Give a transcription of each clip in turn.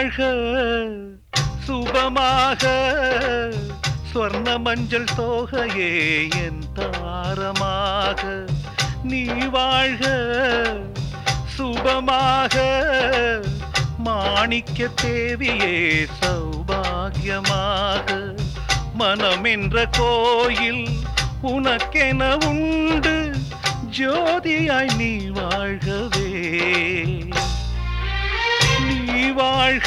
வாழ்க சுபமாக ஸ்வர்ண மஞ்சள் தோகையே என் தாரமாக நீ வாழ்க சுபமாக மாணிக்க தேவியே சௌபாகியமாக மனம் என்ற கோயில் உனக்கென உண்டு ஜோதியாய் நீ வாழ்கவே நீ வாழ்க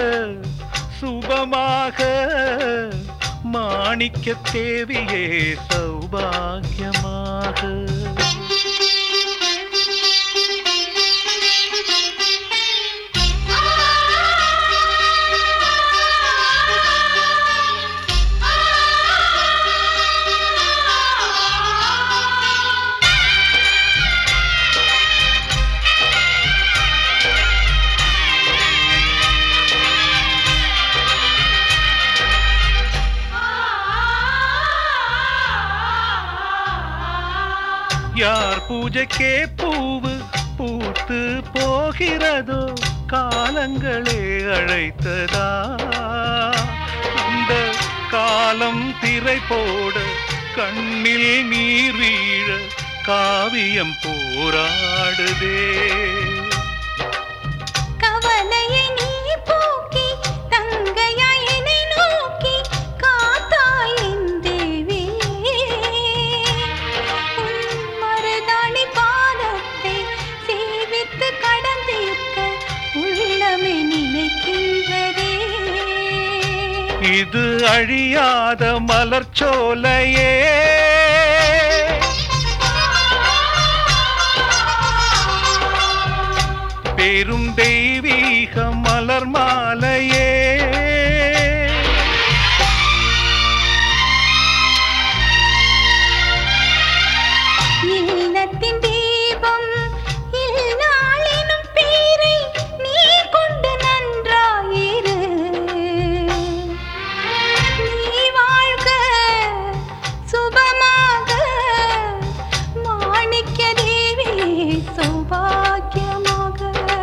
சுபமாக மாணிக்க தேவியே சௌபாகியமாக யார் பூஜைக்கே பூவு பூத்து போகிறதோ காலங்களே அழைத்ததா அந்த காலம் திரை போட கண்ணில் நீர் வீழ காவியம் போராடுதே கவலையை நீ போக்கி தங்கையாய் என்னை நோக்கி காத்தாய் என் தேவி உன் மருதாணி பாதத்தை சேவித்து கடந்தீர்க்க உள்ளமே நினைக்கின்றதே இது அழியாத மலர்ச்சோலையே பெரும் தெய்வீக மலர் மாலையே இல்லத்தின் தீபம் இல்நாளினும் பேரை நீ கொண்டு நன்றாயிரு நீ வாழ்க சுபமாக மாணிக்க தேவி சௌபாக்கியமாக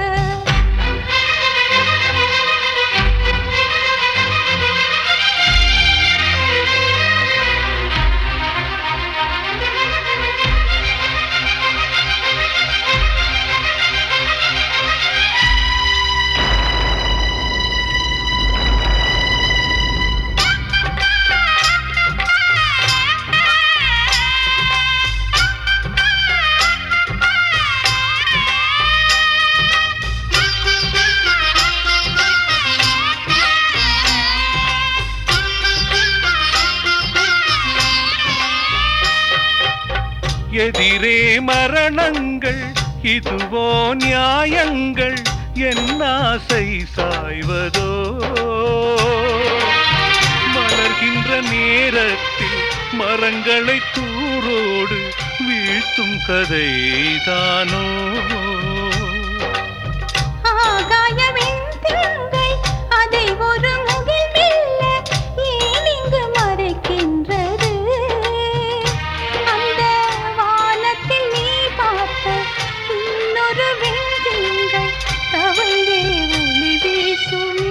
எதிரே மரணங்கள் இதுவோ நியாயங்கள் என் ஆசை சாய்வதோ மலர்கின்ற நேரத்தில் மரங்களை தூரோடு வீழ்த்தும் கதைதானோ ஆகாய வெண்திங்கள் அதை ஒரு முகில் மெல்ல ஏன் இங்கு மறைக்கின்றது அந்த வானத்தில் நீ பார்த்த இன்னொரு வெண்திங்கள் தவழ்ந்தே ஒளி வீசுமே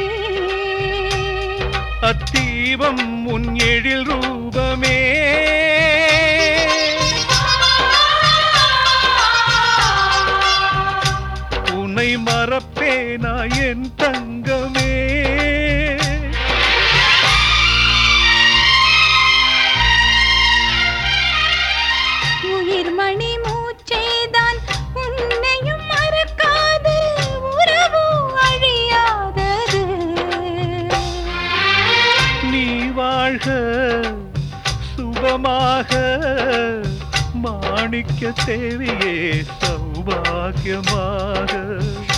அத்தீபம் உன் எழில் ரூபமே உன்னை மறப்பேனா என் தங்கமே உயிர் மணி மூச்சேதான் உன்னையும் மறக்காது உறவு அழியாதது நீ வாழ்க சுபமாக மாணிக்க தேவியே சௌபாகியமாக